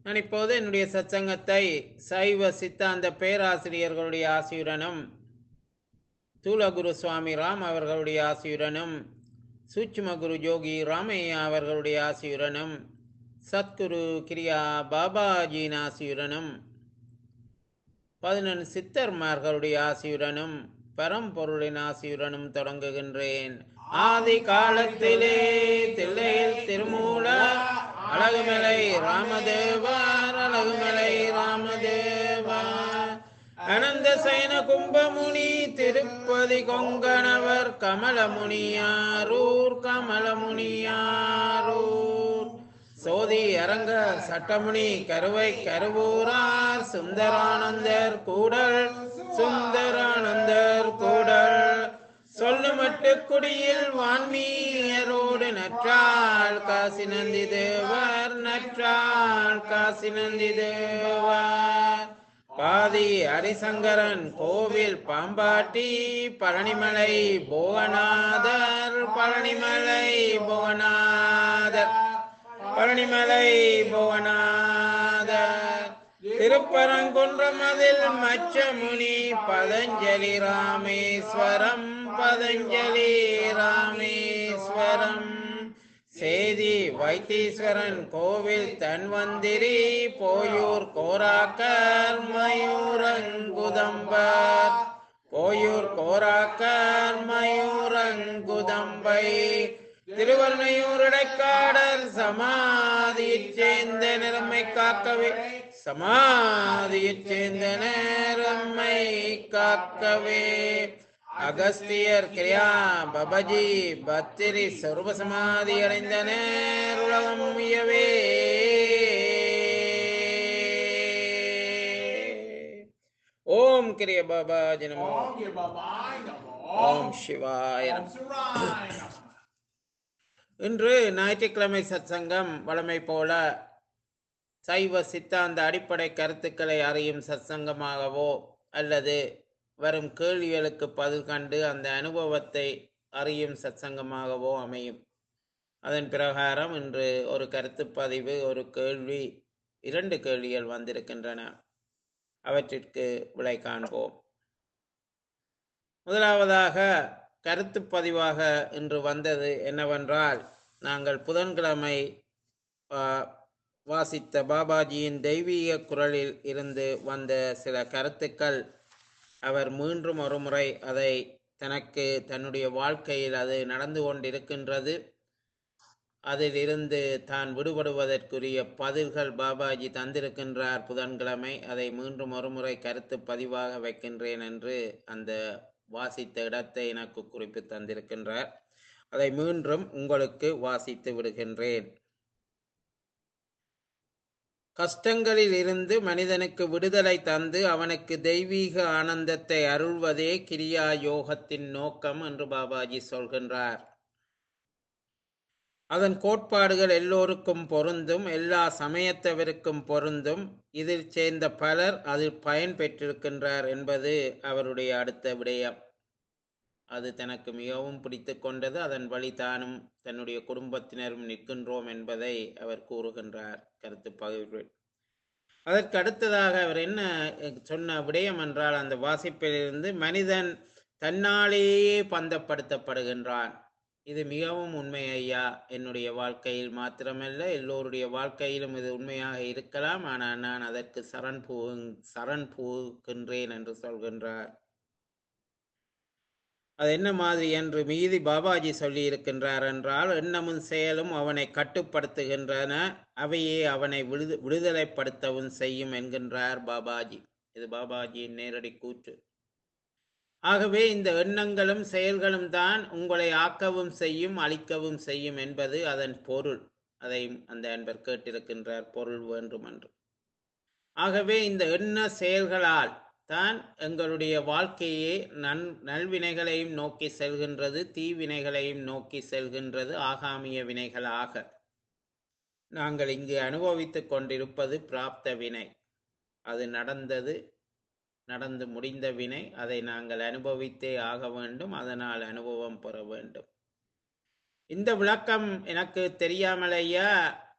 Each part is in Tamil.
நான் இப்போது என்னுடைய சத்சங்கத்தை சைவ சித்தாந்த பேராசிரியர்களுடைய ஆசியுடனும் தூலகுரு சுவாமி ராம் அவர்களுடைய ஆசியுடனும் சூட்சும குரு ஜோகி ராமையா அவர்களுடைய ஆசியுடனும் சத்குரு கிரியா பாபாஜியின் ஆசியுடனும் பதினெண் சித்தர்மார்களுடைய ஆசியுடனும் பரம்பொருளின் ஆசியுடனும் தொடங்குகின்றேன் ஆதி காலத்திலே தில்லையில் திருமூல அழகுமலை ராமதேவார் அழகுமலை ராமதேவார் அனந்த சைன கும்பமுனி திருப்பதி கொங்கணவர் கமலமுனியாரூர் கமலமுனியாரூர் சோதி அரங்க சட்டமுனி கருவை கருவூரார் சுந்தரானந்தர் கூடல் சுந்தரானந்தர் கூடல் சொல்லுமட்டு குடியில் வான்மீயரோடு நற்றாள் காசி நந்தி தேவர் நற்றாள் காசி நந்தி தேவர் பாதி ஹரிசங்கரன் கோவில் பாம்பாட்டி பழனிமலை புவனாதர் பழனிமலை புவனாதர் பழனிமலை புவனாதர் திருப்பரங்குன்றமதில் மச்சமுனி பதஞ்சலி ராமேஸ்வரம் பதஞ்சலி ராமேஸ்வரம் சேதி வைத்தீஸ்வரன் கோவில் தன்வந்திரி போயூர் கோராக்கர் மயூரங்குதம்பர் போயூர் கோராக்கர் மயூரங்குதம்பை திருவர்ணையூர் இடைக்காடர் சமாதியைச் சேர்ந்த நிறமை காக்கவே சமாதியைச் சேர்ந்த நேரம்மை காக்கவே அகஸ்தியர் கிரியா பபஜி பத்திரி சர்வ சமாதி அடைந்த நேர் உலகம் உயவே ஓம் கிரிய பாபாஜி நமோ Om Gir Babai Namo. ஓம் சிவாய Om நமோ Sarai Namo. இன்று ஞாயிற்றுக்கிழமை சத்சங்கம் வழமை போல சைவ சித்தாந்த அடிப்படை கருத்துக்களை அறியும் சத்சங்கமாகவோ அல்லது வரும் கேள்விகளுக்கு பதில் கண்டு அந்த அனுபவத்தை அறியும் சத்சங்கமாகவோ அமையும் அதன் பிரகாரம் இன்று ஒரு கருத்து பதிவு ஒரு கேள்வி இரண்டு கேள்விகள் வந்திருக்கின்றன அவற்றிற்கு விடை காண்போம் முதலாவதாக கருத்து பதிவாக இன்று வந்தது என்னவென்றால் நாங்கள் புதன்கிழமை ஆ, வாசித்த பாபாஜியின் தெய்வீக குரலில் இருந்து வந்த சில கருத்துக்கள் அவர் மீண்டும் ஒரு முறை அதை தனக்கு தன்னுடைய வாழ்க்கையில் அது நடந்து கொண்டிருக்கின்றது அதிலிருந்து தான் விடுபடுவதற்குரிய பதில்கள் பாபாஜி தந்திருக்கின்றார் புதன்கிழமை அதை மீண்டும் ஒருமுறை கருத்து பதிவாக வைக்கின்றேன் என்று அந்த வாசித்த இடத்தை எனக்கு குறிப்பு தந்திருக்கின்றார் அதை மீண்டும் உங்களுக்கு வாசித்து விடுகின்றேன் கஷ்டங்களில் இருந்து மனிதனுக்கு விடுதலை தந்து அவனுக்கு தெய்வீக ஆனந்தத்தை அருள்வதே கிரியா யோகத்தின் நோக்கம் என்று பாபாஜி சொல்கின்றார் அதன் கோட்பாடுகள் எல்லோருக்கும் பொருந்தும் எல்லா சமயத்தவருக்கும் பொருந்தும் இதில் சேர்ந்த பலர் அதில் பயன் பெற்றிருக்கின்றார் என்பது அவருடைய அடுத்த விடயம் அது தனக்கு மிகவும் பிடித்து கொண்டது அதன் வழி தானும் தன்னுடைய குடும்பத்தினரும் நிற்கின்றோம் என்பதை அவர் கூறுகின்றார் கருத்து பகிர்வில் அதற்கு அடுத்ததாக அவர் என்ன அஹ், சொன்ன விடயம் என்றால் அந்த வாசிப்பிலிருந்து மனிதன் தன்னாலேயே பந்தப்படுத்தப்படுகின்றான் இது மிகவும் உண்மை ஐயா என்னுடைய வாழ்க்கையில் மாத்திரமல்ல எல்லோருடைய வாழ்க்கையிலும் இது உண்மையாக இருக்கலாம் ஆனால் நான் அதற்கு சரண் பூ சரண் பூக்கின்றேன் என்று சொல்கின்றார் அது என்ன மாதிரி என்று மீதி பாபாஜி சொல்லி இருக்கின்றார் என்றால் எண்ணமும் செயலும் அவனை கட்டுப்படுத்துகின்றன அவையே அவனை விடுது விடுதலைப்படுத்தவும் செய்யும் என்கின்றார் பாபாஜி இது பாபாஜியின் நேரடி கூற்று ஆகவே இந்த எண்ணங்களும் செயல்களும் தான் உங்களை ஆக்கவும் செய்யும் அழிக்கவும் செய்யும் என்பது அதன் பொருள் அதை அந்த அன்பர் கேட்டிருக்கின்றார் பொருள் வேண்டும் என்று ஆகவே இந்த எண்ண செயல்களால் தான் எங்களுடைய வாழ்க்கையே நன் நல்வினைகளையும் நோக்கி செல்கின்றது தீவினைகளையும் நோக்கி செல்கின்றது ஆகாமிய வினைகளாக நாங்கள் இங்கு அனுபவித்துக் கொண்டிருப்பது பிராப்த வினை அது நடந்தது நடந்து முடிந்த வினை அதை நாங்கள் அனுபவித்தே ஆக வேண்டும் அதனால் அனுபவம் பெற வேண்டும் இந்த விளக்கம் எனக்கு தெரியாமலேயா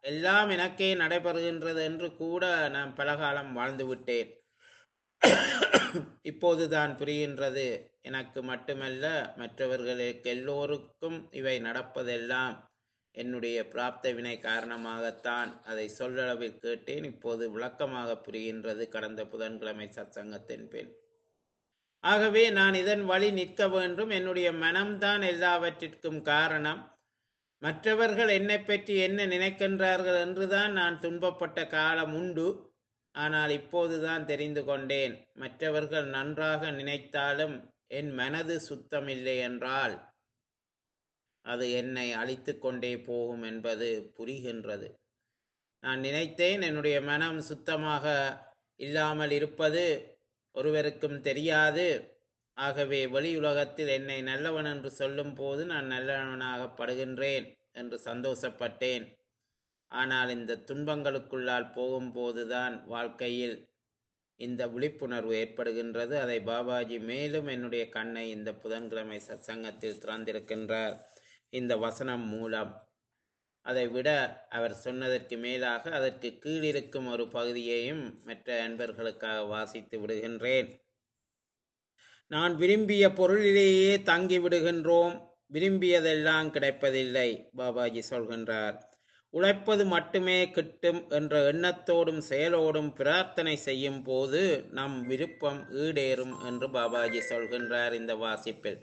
எல்லாம் எனக்கே நடைபெறுகின்றது என்று கூட நான் பலகாலம் வாழ்ந்து விட்டேன் இப்போதுதான் புரிகின்றது எனக்கு மட்டுமல்ல மற்றவர்களுக்கு எல்லோருக்கும் இவை நடப்பதெல்லாம் என்னுடைய பிராப்த வினை காரணமாகத்தான் அதை சொல்லளவில் கேட்டேன் இப்போது விளக்கமாக புரிகின்றது கடந்த புதன்கிழமை சத்சங்கத்தின் பின் ஆகவே நான் இதன் வழி நிற்க வேண்டும் என்னுடைய மனம்தான் எல்லாவற்றிற்கும் காரணம் மற்றவர்கள் என்னை பற்றி என்ன நினைக்கின்றார்கள் என்றுதான் நான் துன்பப்பட்ட காலம் உண்டு ஆனால் இப்போதுதான் தெரிந்து கொண்டேன் மற்றவர்கள் நன்றாக நினைத்தாலும் என் மனது சுத்தமில்லை என்றால் அது என்னை அழித்து கொண்டே போகும் என்பது புரிகின்றது நான் நினைத்தேன் என்னுடைய மனம் சுத்தமாக இல்லாமல் இருப்பது ஒருவருக்கும் தெரியாது ஆகவே வெளி உலகத்தில் என்னை நல்லவன் என்று சொல்லும் போது நான் நல்லவனாக படுகின்றேன் என்று சந்தோஷப்பட்டேன் ஆனால் இந்த துன்பங்களுக்குள்ளால் போகும்போதுதான் வாழ்க்கையில் இந்த விழிப்புணர்வு ஏற்படுகின்றது அதை பாபாஜி மேலும் என்னுடைய கண்ணை இந்த புதன்கிழமை சத்சங்கத்தில் திறந்திருக்கின்றார் இந்த வசனம் மூலம் அதை விட அவர் சொன்னதற்கு மேலாக அதற்கு கீழிருக்கும் ஒரு பகுதியையும் மற்ற அன்பர்களுக்காக வாசித்து விடுகின்றேன் நான் விரும்பிய பொருளிலேயே தங்கி விடுகின்றோம் விரும்பியதெல்லாம் கிடைப்பதில்லை பாபாஜி சொல்கின்றார் உழைப்பது மட்டுமே கிட்டும் என்ற எண்ணத்தோடும் செயலோடும் பிரார்த்தனை செய்யும் போது நம் விருப்பம் ஈடேறும் என்று பாபாஜி சொல்கின்றார் இந்த வாசிப்பில்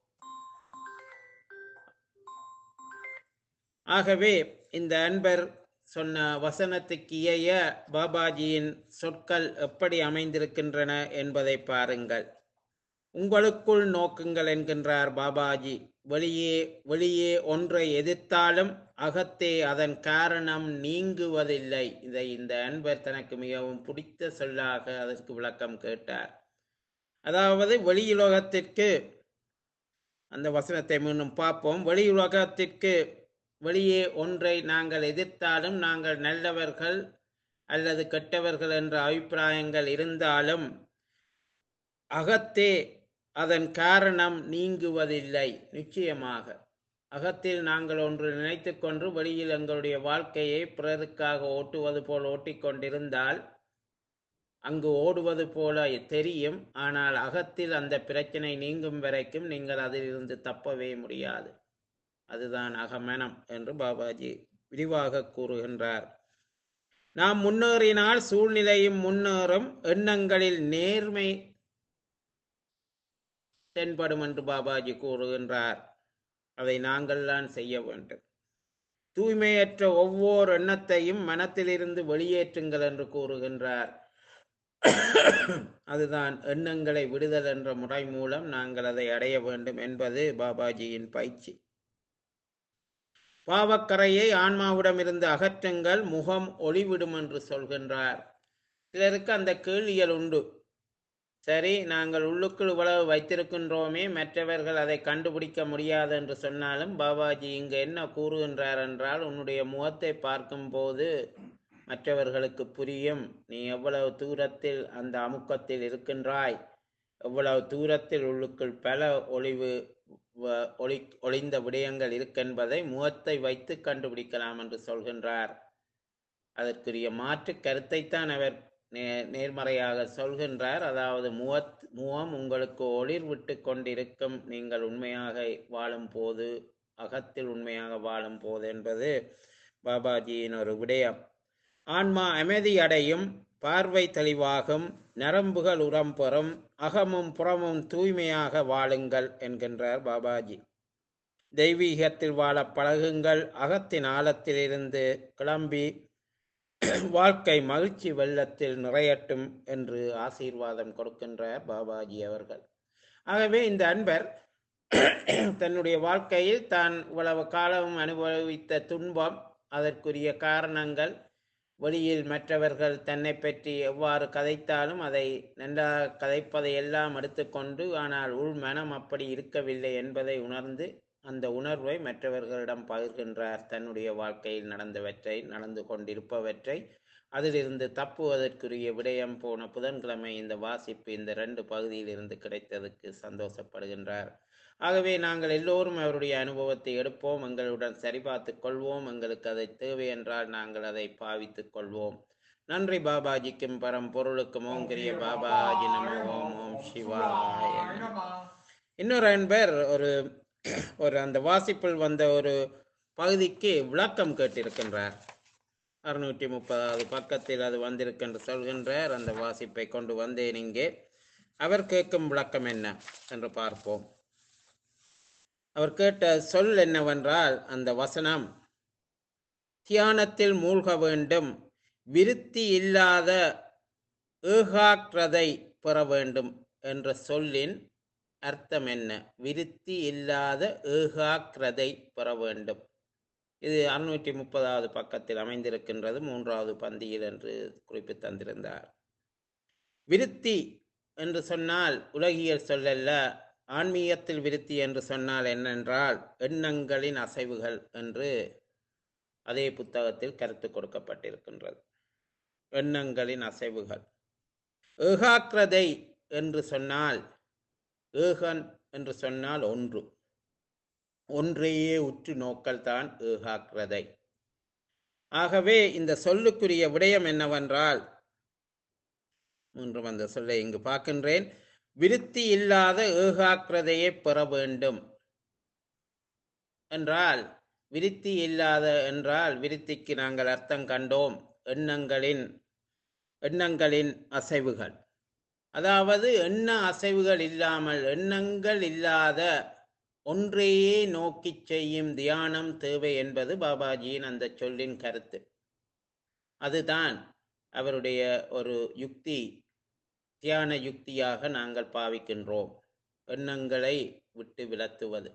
ஆகவே இந்த அன்பர் சொன்ன வசனத்துக்கு இயைய பாபாஜியின் சொற்கள் எப்படி அமைந்திருக்கின்றன என்பதை பாருங்கள் உங்களுக்குள் நோக்குங்கள் என்கின்றார் பாபாஜி வெளியே வெளியே ஒன்றை எதிர்த்தாலும் அகத்தே அதன் காரணம் நீங்குவதில்லை இதை இந்த அன்பர் தனக்கு மிகவும் பிடித்த சொல்லாக அதற்கு விளக்கம் கேட்டார் அதாவது வெளியுலகத்திற்கு அந்த வசனத்தை மீண்டும் பார்ப்போம் வெளியுலகத்திற்கு வெளியே ஒன்றை நாங்கள் எதிர்த்தாலும் நாங்கள் நல்லவர்கள் அல்லது கெட்டவர்கள் என்ற அபிப்பிராயங்கள் இருந்தாலும் அகத்தே அதன் காரணம் நீங்குவதில்லை நிச்சயமாக அகத்தில் நாங்கள் ஒன்று நினைத்து கொண்டு வெளியில் எங்களுடைய வாழ்க்கையை பிறருக்காக ஓட்டுவது போல் ஓட்டிக்கொண்டிருந்தால் அங்கு ஓடுவது போல தெரியும் ஆனால் அகத்தில் அந்த பிரச்சனை நீங்கும் வரைக்கும் நீங்கள் அதிலிருந்து தப்பவே முடியாது அதுதான் அகமனம் என்று பாபாஜி விரிவாக கூறுகின்றார் நாம் முன்னேறினால் சூழ்நிலையும் முன்னேறும் எண்ணங்களில் நேர்மை தென்படும் என்று பாபாஜி கூறுகின்றார் அதை நாங்கள் தான் செய்ய வேண்டும் தூய்மையற்ற ஒவ்வொரு எண்ணத்தையும் மனத்திலிருந்து வெளியேற்றுங்கள் என்று கூறுகின்றார் அதுதான் எண்ணங்களை விடுதல் என்ற முறை மூலம் நாங்கள் அதை அடைய வேண்டும் என்பது பாபாஜியின் பயிற்சி பாவக்கரையை ஆன்மாவிடமிருந்து அகற்றுங்கள் முகம் ஒளிவிடும் என்று சொல்கின்றார் சிலருக்கு அந்த கேள்விகள் உண்டு சரி நாங்கள் உள்ளுக்குள் இவ்வளவு வைத்திருக்கின்றோமே மற்றவர்கள் அதை கண்டுபிடிக்க முடியாது என்று சொன்னாலும் பாபாஜி இங்கு என்ன கூறுகின்றார் என்றால் உன்னுடைய முகத்தை பார்க்கும்போது மற்றவர்களுக்கு புரியும் நீ எவ்வளவு தூரத்தில் அந்த அமுக்கத்தில் இருக்கின்றாய் எவ்வளவு தூரத்தில் உள்ளுக்குள் பல ஒளிவு வ- ஒளி ஒளிந்த விடயங்கள் இருக்கென்பதை முகத்தை வைத்து கண்டுபிடிக்கலாம் என்று சொல்கின்றார் அதற்குரிய மாற்று கருத்தைத்தான் அவர் நே நேர்மறையாக சொல்கின்றார் அதாவது முகத் முகம் உங்களுக்கு ஒளிர் விட்டு கொண்டிருக்கும் நீங்கள் உண்மையாக வாழும் போது அகத்தில் உண்மையாக வாழும் போது என்பது பாபாஜியின் ஒரு விடயம் ஆன்மா அமைதி அடையும் பார்வை தெளிவாகும் நரம்புகள் உரம் பெறும் அகமும் புறமும் தூய்மையாக வாழுங்கள் என்கின்றார் பாபாஜி தெய்வீகத்தில் வாழ பழகுங்கள் அகத்தின் ஆழத்திலிருந்து கிளம்பி வாழ்க்கை மகிழ்ச்சி வெள்ளத்தில் நிறையட்டும் என்று ஆசீர்வாதம் கொடுக்கின்றார் பாபாஜி அவர்கள் ஆகவே இந்த அன்பர் தன்னுடைய வாழ்க்கையில் தான் இவ்வளவு காலம் அனுபவித்த துன்பம் அதற்குரிய காரணங்கள் வெளியில் மற்றவர்கள் தன்னை பற்றி எவ்வாறு கதைத்தாலும் அதை நன்றாக கதைப்பதை எல்லாம் எடுத்துக்கொண்டு ஆனால் உள் மனம் அப்படி இருக்கவில்லை என்பதை உணர்ந்து அந்த உணர்வை மற்றவர்களிடம் பகிர்கின்றார் தன்னுடைய வாழ்க்கையில் நடந்தவற்றை நடந்து கொண்டிருப்பவற்றை அதிலிருந்து தப்புவதற்குரிய விடயம் போன புதன்கிழமை இந்த வாசிப்பு இந்த ரெண்டு பகுதியில் இருந்து கிடைத்ததுக்கு சந்தோஷப்படுகின்றார் ஆகவே நாங்கள் எல்லோரும் அவருடைய அனுபவத்தை எடுப்போம் எங்களுடன் சரிபார்த்துக் கொள்வோம் எங்களுக்கு அதை தேவை என்றால் நாங்கள் அதை பாவித்துக் கொள்வோம் நன்றி பாபாஜிக்கும் பரம் பொருளுக்கும் ஓம் கிரிய பாபாஜி நம ஓம் ஓம் சிவாய நம. இன்னொரு அன்பர் ஒரு ஒரு அந்த வாசிப்பில் வந்த ஒரு பகுதிக்கு விளக்கம் கேட்டிருக்கின்றார் அறுநூற்றி முப்பதாவது பக்கத்தில் அது வந்திருக்கென்று சொல்கின்றார் அந்த வாசிப்பை கொண்டு வந்தேன் இங்கே அவர் கேட்கும் விளக்கம் என்ன என்று பார்ப்போம் அவர் கேட்ட சொல் என்னவென்றால் அந்த வசனம் தியானத்தில் மூழ்க வேண்டும் விருத்தி இல்லாத ஏகாக்கிரதை பெற வேண்டும் என்ற சொல்லின் அர்த்தம் என்ன விருத்தி இல்லாத ஏகாக்கிரதை பெற வேண்டும் இது அறுநூற்றி முப்பதாவது பக்கத்தில் அமைந்திருக்கின்றது மூன்றாவது பந்தியில் என்று குறிப்பு தந்திருந்தார் விருத்தி என்று சொன்னால் உலகியல் சொல்லல்ல ஆன்மீகத்தில் விருத்தி என்று சொன்னால் என்னென்றால் எண்ணங்களின் அசைவுகள் என்று அதே புத்தகத்தில் கருத்து கொடுக்கப்பட்டிருக்கின்றது எண்ணங்களின் அசைவுகள் ஏகாக்கிரதை என்று சொன்னால் ஏகன் என்று சொன்னால் ஒன்று ஒன்றையே உற்று நோக்கல் தான் ஏகாக்கிரதை ஆகவே இந்த சொல்லுக்குரிய விடயம் என்னவென்றால் மீண்டும் அந்த சொல்லை இங்கு பார்க்கின்றேன் விருத்தி இல்லாத ஏகாக்கிரதையை பெற வேண்டும் என்றால் விருத்தி இல்லாத என்றால் விருத்திக்கு நாங்கள் அர்த்தம் கண்டோம் எண்ணங்களின் எண்ணங்களின் அசைவுகள் அதாவது எண்ண அசைவுகள் இல்லாமல் எண்ணங்கள் இல்லாத ஒன்றையே நோக்கி செய்யும் தியானம் தேவை என்பது பாபாஜியின் அந்த சொல்லின் கருத்து அதுதான் அவருடைய ஒரு யுக்தி தியான யுக்தியாக நாங்கள் பாவிக்கின்றோம் எண்ணங்களை விட்டு விலத்துவது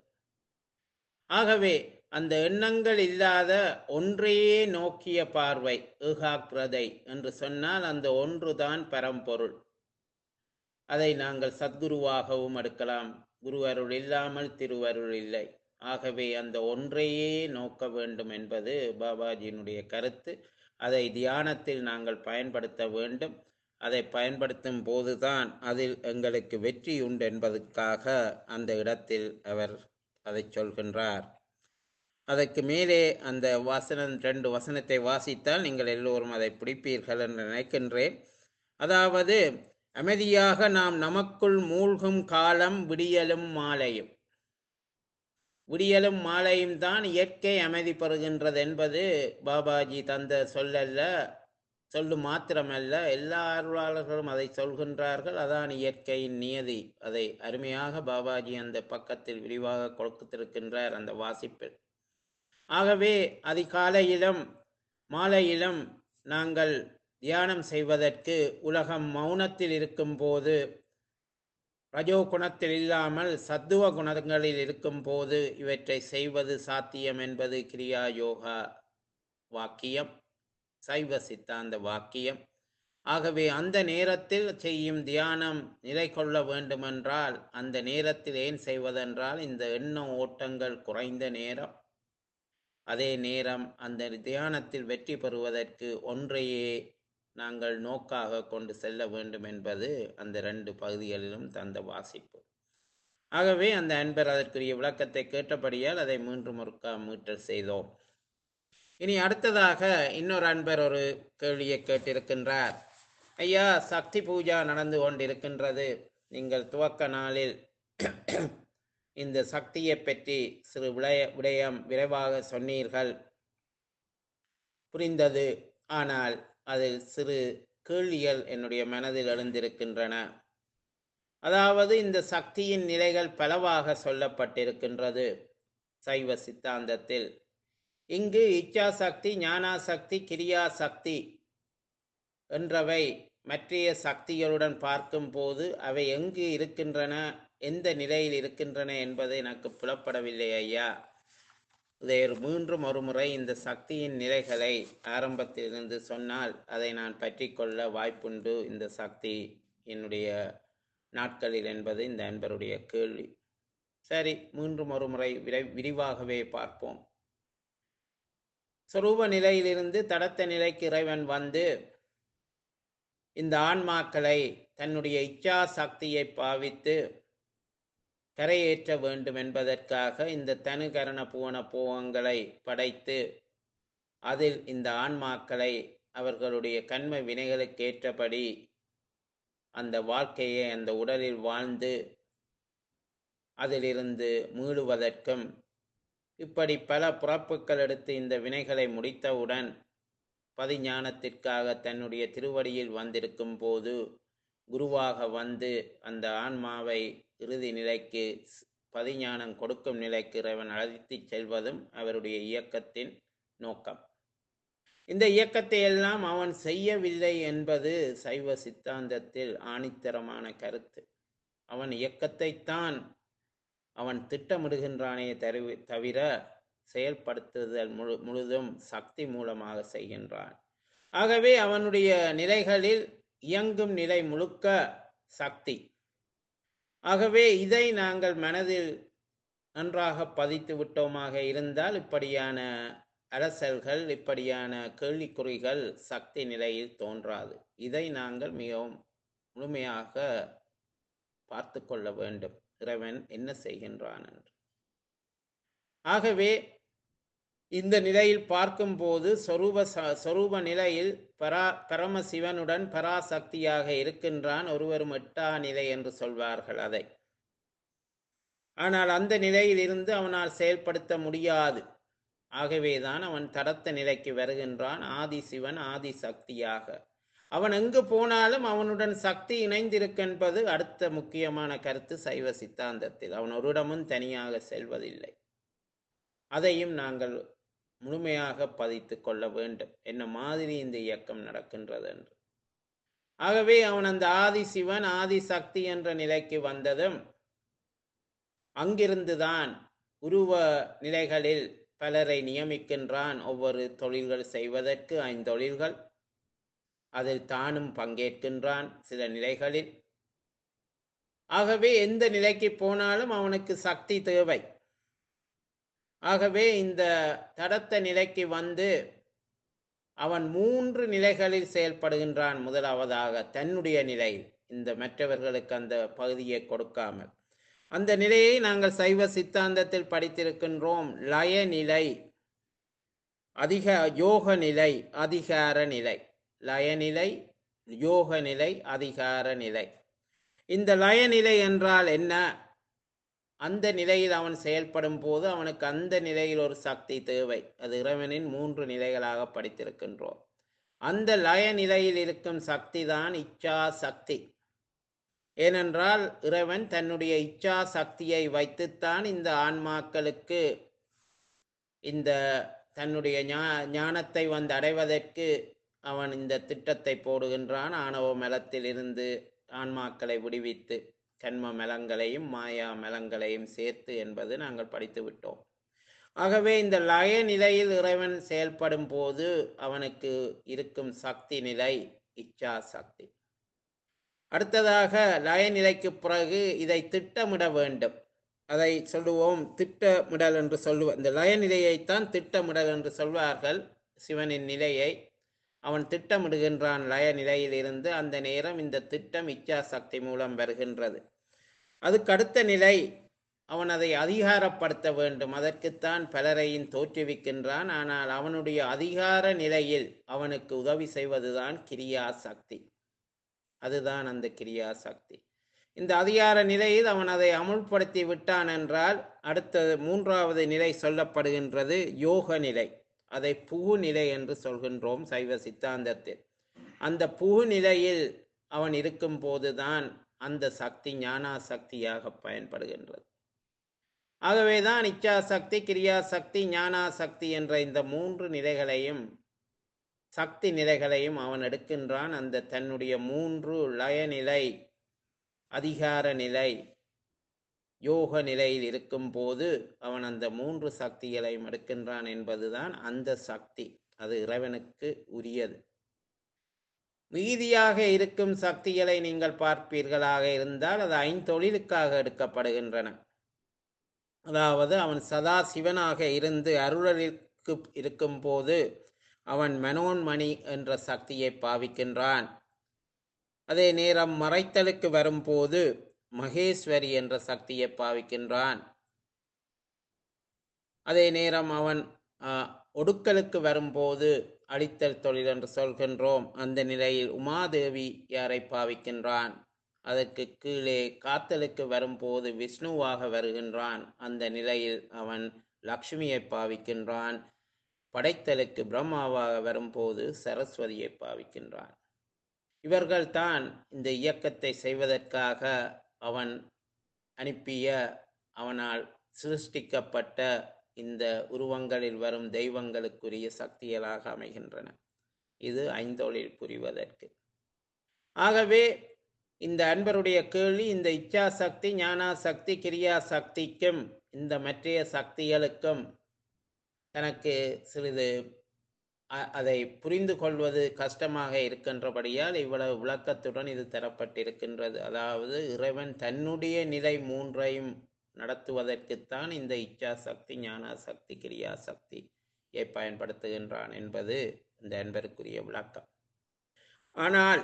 ஆகவே அந்த எண்ணங்கள் இல்லாத ஒன்றையே நோக்கிய பார்வை ஏகாக்கிரதை என்று சொன்னால் அந்த ஒன்றுதான் பரம்பொருள் அதை நாங்கள் சத்குருவாகவும் எடுக்கலாம் குருவருள் இல்லாமல் திருவருள் இல்லை ஆகவே அந்த ஒன்றையே நோக்க வேண்டும் என்பது பாபாஜியினுடைய கருத்து அதை தியானத்தில் நாங்கள் பயன்படுத்த வேண்டும் அதை பயன்படுத்தும் போதுதான் அதில் எங்களுக்கு வெற்றி உண்டு என்பதற்காக அந்த இடத்தில் அவர் அதை சொல்கின்றார் அதற்கு மேலே அந்த வசனம் ரெண்டு வசனத்தை வாசித்தால் நீங்கள் எல்லோரும் அதை பிடிப்பீர்கள் என்று நினைக்கின்றேன் அதாவது அமைதியாக நாம் நமக்குள் மூழ்கும் காலம் விடியலும் மாலையும் விடியலும் மாலையும் தான் இயற்கை அமைதி பெறுகின்றது என்பது பாபாஜி தந்த சொல்லல்ல சொல்லு மாத்திரமல்ல எல்லா அருளாளர்களும் அதை சொல்கின்றார்கள் அதான் இயற்கையின் நியதி அதை அருமையாக பாபாஜி அந்த பக்கத்தில் விரிவாக கொடுத்திருக்கின்றார் அந்த வாசிப்பில் ஆகவே அதிகாலையிலும் மாலையிலும் நாங்கள் தியானம் செய்வதற்கு உலகம் மௌனத்தில் இருக்கும்போது ரஜோ குணத்தில் இல்லாமல் சத்துவ குணங்களில் இருக்கும்போது இவற்றை செய்வது சாத்தியம் என்பது கிரியா யோகா வாக்கியம் சைவ சித்தாந்த வாக்கியம் ஆகவே அந்த நேரத்தில் செய்யும் தியானம் நிலை கொள்ள வேண்டுமென்றால் அந்த நேரத்தில் ஏன் செய்வதென்றால் இந்த எண்ண ஓட்டங்கள் குறைந்த நேரம் அதே நேரம் அந்த தியானத்தில் வெற்றி பெறுவதற்கு ஒன்றையே நாங்கள் நோக்காக கொண்டு செல்ல வேண்டும் என்பது அந்த ரெண்டு பகுதிகளிலும் தந்த வாசிப்பு ஆகவே அந்த அன்பர் அதற்குரிய விளக்கத்தை கேட்டபடியால் அதை மீண்டும் ஒருக்கா மீட்டல் செய்தோம் இனி அடுத்ததாக இன்னொரு அன்பர் ஒரு கேள்வியை கேட்டிருக்கின்றார் ஐயா சக்தி பூஜா நடந்து கொண்டிருக்கின்றது நீங்கள் துவக்க நாளில் இந்த சக்தியை பற்றி சிறு விடய விடயம் விரைவாக சொன்னீர்கள் புரிந்தது ஆனால் அதில் சிறு கேள்விகள் என்னுடைய மனதில் எழுந்திருக்கின்றன அதாவது இந்த சக்தியின் நிலைகள் பலவாக சொல்லப்பட்டிருக்கின்றது சைவ சித்தாந்தத்தில் இங்கு இச்சா சக்தி ஞானா சக்தி கிரியா சக்தி என்றவை மற்றைய சக்திகளுடன் பார்க்கும்போது அவை எங்கு இருக்கின்றன எந்த நிலையில் இருக்கின்றன என்பது எனக்கு புலப்படவில்லை ஐயா இதை ஒரு மீண்டும் ஒரு முறை இந்த சக்தியின் நிலைகளை ஆரம்பத்திலிருந்து சொன்னால் அதை நான் பற்றி கொள்ள வாய்ப்புண்டு இந்த சக்தி என்னுடைய நாட்களில் என்பது இந்த அன்பருடைய கேள்வி சரி மீண்டும் ஒரு முறை விரை விரிவாகவே பார்ப்போம் சொரூப நிலையிலிருந்து தடத்த நிலைக்கு இறைவன் வந்து இந்த ஆன்மாக்களை தன்னுடைய இச்சா சக்தியை பாவித்து கரையேற்ற வேண்டும் என்பதற்காக இந்த தனுகரண புவன போகங்களை படைத்து அதில் இந்த ஆன்மாக்களை அவர்களுடைய கண்ம வினைகளுக்கு ஏற்றபடி அந்த வாழ்க்கையை அந்த உடலில் வாழ்ந்து அதிலிருந்து மீளுவதற்கும் இப்படி பல பிறப்புகள் எடுத்து இந்த வினைகளை முடித்தவுடன் பதிஞானத்திற்காக தன்னுடைய திருவடியில் வந்திருக்கும் போது குருவாக வந்து அந்த ஆன்மாவை இறுதி நிலைக்கு பதிஞானம் கொடுக்கும் நிலைக்கு இறைவன் அழைத்துச் செல்வதும் அவருடைய இயக்கத்தின் நோக்கம் இந்த இயக்கத்தை எல்லாம் அவன் செய்யவில்லை என்பது சைவ சித்தாந்தத்தில் ஆணித்தரமான கருத்து அவன் இயக்கத்தைத்தான் அவன் திட்டமிடுகின்றானே தருவி தவிர செயல்படுத்துதல் முழு முழுதும் சக்தி மூலமாக செய்கின்றான் ஆகவே அவனுடைய நிலைகளில் இயங்கும் நிலை முழுக்க சக்தி ஆகவே இதை நாங்கள் மனதில் நன்றாக பதித்து விட்டோமாக இருந்தால் இப்படியான அரசல்கள் இப்படியான கேள்விக்குறிகள் சக்தி நிலையில் தோன்றாது இதை நாங்கள் மிகவும் முழுமையாக பார்த்து கொள்ள வேண்டும் இறைவன் என்ன செய்கின்றான் என்று ஆகவே இந்த நிலையில் பார்க்கும்போது சொரூப ச- சொரூப நிலையில் பரா பரமசிவனுடன் பராசக்தியாக இருக்கின்றான் ஒருவரும் எட்டா நிலை என்று சொல்வார்கள் அதை ஆனால் அந்த நிலையில் இருந்து அவனால் செயல்படுத்த முடியாது ஆகவேதான் அவன் தடத்த நிலைக்கு வருகின்றான் ஆதி சிவன் ஆதி சக்தியாக அவன் எங்கு போனாலும் அவனுடன் சக்தி இணைந்திருக்கின்றது அடுத்த முக்கியமான கருத்து சைவ சித்தாந்தத்தில் அவன் ஒரு இடமும் தனியாக செல்வதில்லை அதையும் நாங்கள் முழுமையாக பதித்து கொள்ள வேண்டும் என்ன மாதிரி இந்த இயக்கம் நடக்கின்றது என்று ஆகவே அவன் அந்த ஆதி சிவன் ஆதி சக்தி என்ற நிலைக்கு வந்ததும் அங்கிருந்துதான் உருவ நிலைகளில் பலரை நியமிக்கின்றான் ஒவ்வொரு தொழில்கள் செய்வதற்கு ஐந்தொழில்கள் அதில் தானும் பங்கேற்கின்றான் சில நிலைகளில் ஆகவே எந்த நிலைக்கு போனாலும் அவனுக்கு சக்தி தேவை ஆகவே இந்த தடத்த நிலைக்கு வந்து அவன் மூன்று நிலைகளில் செயல்படுகின்றான் முதலாவதாக தன்னுடைய நிலையில் இந்த மற்றவர்களுக்கு அந்த பகுதியை கொடுக்காமல் அந்த நிலையை நாங்கள் சைவ சித்தாந்தத்தில் படித்திருக்கின்றோம் லய நிலை அதிக யோக நிலை அதிகார நிலை லயநிலை யோக நிலை அதிகார நிலை இந்த லயநிலை என்றால் என்ன அந்த நிலையில் அவன் செயல்படும் போது அவனுக்கு அந்த நிலையில் ஒரு சக்தி தேவை அது இறைவனின் மூன்று நிலைகளாக படித்திருக்கின்றோம் அந்த லய நிலையில் இருக்கும் சக்தி தான் இச்சா சக்தி ஏனென்றால் இறைவன் தன்னுடைய இச்சா சக்தியை வைத்துத்தான் இந்த ஆன்மாக்களுக்கு இந்த தன்னுடைய ஞா- ஞானத்தை வந்து அடைவதற்கு அவன் இந்த திட்டத்தை போடுகின்றான் ஆணவ மலத்தில் இருந்து ஆன்மாக்களை விடுவித்து கண்ம மலங்களையும் மாயா மலங்களையும் சேர்த்து என்பது நாங்கள் படித்து விட்டோம் ஆகவே இந்த லய நிலையில் இறைவன் செயல்படும் போது அவனுக்கு இருக்கும் சக்தி நிலை இச்சா சக்தி அடுத்ததாக லய நிலைக்கு பிறகு இதை திட்டமிட வேண்டும் அதை சொல்லுவோம் திட்டமிடல் என்று சொல்லுவோம் இந்த லய நிலையைத்தான் திட்டமிடல் என்று சொல்வார்கள் சிவனின் நிலையை அவன் திட்டமிடுகின்றான் லய நிலையில் இருந்து அந்த நேரம் இந்த திட்டம் இச்சா சக்தி மூலம் வருகின்றது அதுக்கு அடுத்த நிலை அவன் அதை அதிகாரப்படுத்த வேண்டும் அதற்குத்தான் பலரையும் தோற்றுவிக்கின்றான் ஆனால் அவனுடைய அதிகார நிலையில் அவனுக்கு உதவி செய்வதுதான் கிரியா சக்தி அதுதான் அந்த கிரியா சக்தி இந்த அதிகார நிலையில் அவன் அதை அமுல்படுத்தி விட்டான் என்றால் அடுத்தது மூன்றாவது நிலை சொல்லப்படுகின்றது யோக நிலை அதை புகு நிலை என்று சொல்கின்றோம் சைவ சித்தாந்தத்தில் அந்த புகு நிலையில் அவன் இருக்கும் போதுதான் அந்த சக்தி ஞானா சக்தியாக பயன்படுகின்றது ஆகவேதான் இச்சா சக்தி கிரியா சக்தி ஞானா சக்தி என்ற இந்த மூன்று நிலைகளையும் சக்தி நிலைகளையும் அவன் எடுக்கின்றான் அந்த தன்னுடைய மூன்று லயநிலை அதிகார நிலை யோக நிலையில் இருக்கும்போது அவன் அந்த மூன்று சக்திகளையும் எடுக்கின்றான் என்பதுதான் அந்த சக்தி அது இறைவனுக்கு உரியது மீதியாக இருக்கும் சக்திகளை நீங்கள் பார்ப்பீர்களாக இருந்தால் அது ஐந்தொழிலுக்காக எடுக்கப்படுகின்றன அதாவது அவன் சதா சிவனாக இருந்து அருளலிற்கு இருக்கும்போது அவன் மனோன்மணி என்ற சக்தியை பாவிக்கின்றான் அதே நேரம் மறைத்தலுக்கு வரும்போது மகேஸ்வரி என்ற சக்தியை பாவிக்கின்றான் அதே நேரம் அவன் ஆ, ஒடுக்கலுக்கு வரும்போது அழித்தல் தொழில் என்று சொல்கின்றோம் அந்த நிலையில் உமாதேவி யாரை பாவிக்கின்றான் அதற்கு கீழே காத்தலுக்கு வரும்போது விஷ்ணுவாக வருகின்றான் அந்த நிலையில் அவன் லக்ஷ்மியை பாவிக்கின்றான் படைத்தலுக்கு பிரம்மாவாக வரும்போது சரஸ்வதியை பாவிக்கின்றான் இவர்கள்தான் இந்த இயக்கத்தை செய்வதற்காக அவன் அனுப்பிய அவனால் சிருஷ்டிக்கப்பட்ட இந்த உருவங்களில் வரும் தெய்வங்களுக்குரிய சக்திகளாக அமைகின்றன இது ஐந்தொழில் புரிவதற்கு ஆகவே இந்த அன்பருடைய கேள்வி இந்த இச்சா சக்தி ஞானா சக்தி கிரியா சக்திக்கும் இந்த மற்றைய சக்திகளுக்கும் தனக்கு சிறிது அ- அதை புரிந்து கொள்வது கஷ்டமாக இருக்கின்றபடியால் இவ்வளவு விளக்கத்துடன் இது தரப்பட்டிருக்கின்றது அதாவது இறைவன் தன்னுடைய நிலை மூன்றையும் நடத்துவதற்குத்தான் இந்த இச்சா சக்தி ஞான சக்தி கிரியா சக்தியை பயன்படுத்துகின்றான் என்பது இந்த அன்பருக்குரிய விளக்கம் ஆனால்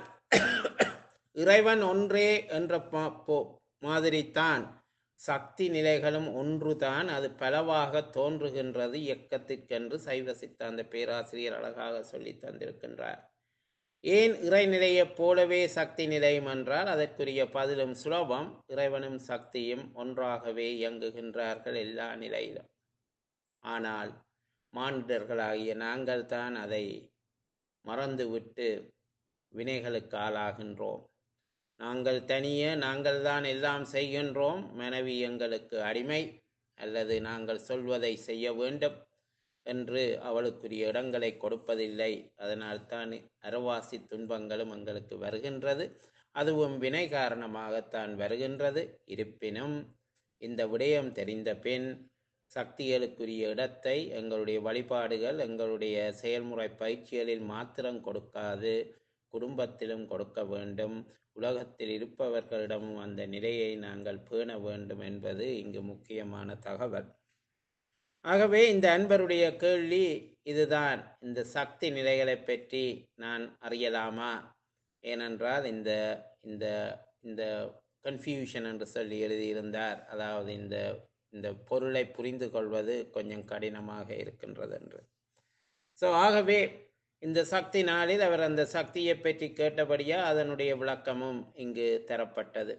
இறைவன் ஒன்றே என்ற பா- போ- மாதிரித்தான் சக்தி நிலைகளும் ஒன்றுதான் அது பலவாக தோன்றுகின்றது இயக்கத்திற்கென்று சைவ சித்தாந்த பேராசிரியர் அழகாக சொல்லி தந்திருக்கின்றார் ஏன் இறைநிலையைப் போலவே சக்தி நிலையும் என்றால் அதற்குரிய பதிலும் சுலபம் இறைவனும் சக்தியும் ஒன்றாகவே இயங்குகின்றார்கள் எல்லா நிலையிலும் ஆனால் மானிடர்களாகிய நாங்கள் தான் அதை மறந்துவிட்டு வினைகளுக்கு ஆளாகின்றோம் நாங்கள் தனியே நாங்கள் தான் எல்லாம் செய்கின்றோம் மனைவி எங்களுக்கு அடிமை அல்லது நாங்கள் சொல்வதை செய்ய வேண்டும் என்று அவளுக்குரிய இடங்களை கொடுப்பதில்லை அதனால் தான் அறவாசி துன்பங்களும் எங்களுக்கு வருகின்றது அதுவும் வினை காரணமாகத்தான் வருகின்றது இருப்பினும் இந்த விடயம் தெரிந்த பின் சக்திகளுக்குரிய இடத்தை எங்களுடைய வழிபாடுகள் எங்களுடைய செயல்முறை பயிற்சிகளில் மாத்திரம் கொடுக்காது குடும்பத்திலும் கொடுக்க வேண்டும் உலகத்தில் இருப்பவர்களிடமும் அந்த நிலையை நாங்கள் பேண வேண்டும் என்பது இங்கு முக்கியமான தகவல் ஆகவே இந்த அன்பருடைய கேள்வி இதுதான் இந்த சக்தி நிலைகளை பற்றி நான் அறியலாமா ஏனென்றால் இந்த இந்த இந்த கன்ஃபியூஷன் என்று சொல்லி எழுதியிருந்தார் அதாவது இந்த இந்த பொருளை புரிந்து கொள்வது கொஞ்சம் கடினமாக இருக்கின்றது என்று ஸோ ஆகவே இந்த சக்தி நாளில் அவர் அந்த சக்தியை பற்றி கேட்டபடியா அதனுடைய விளக்கமும் இங்கு தரப்பட்டது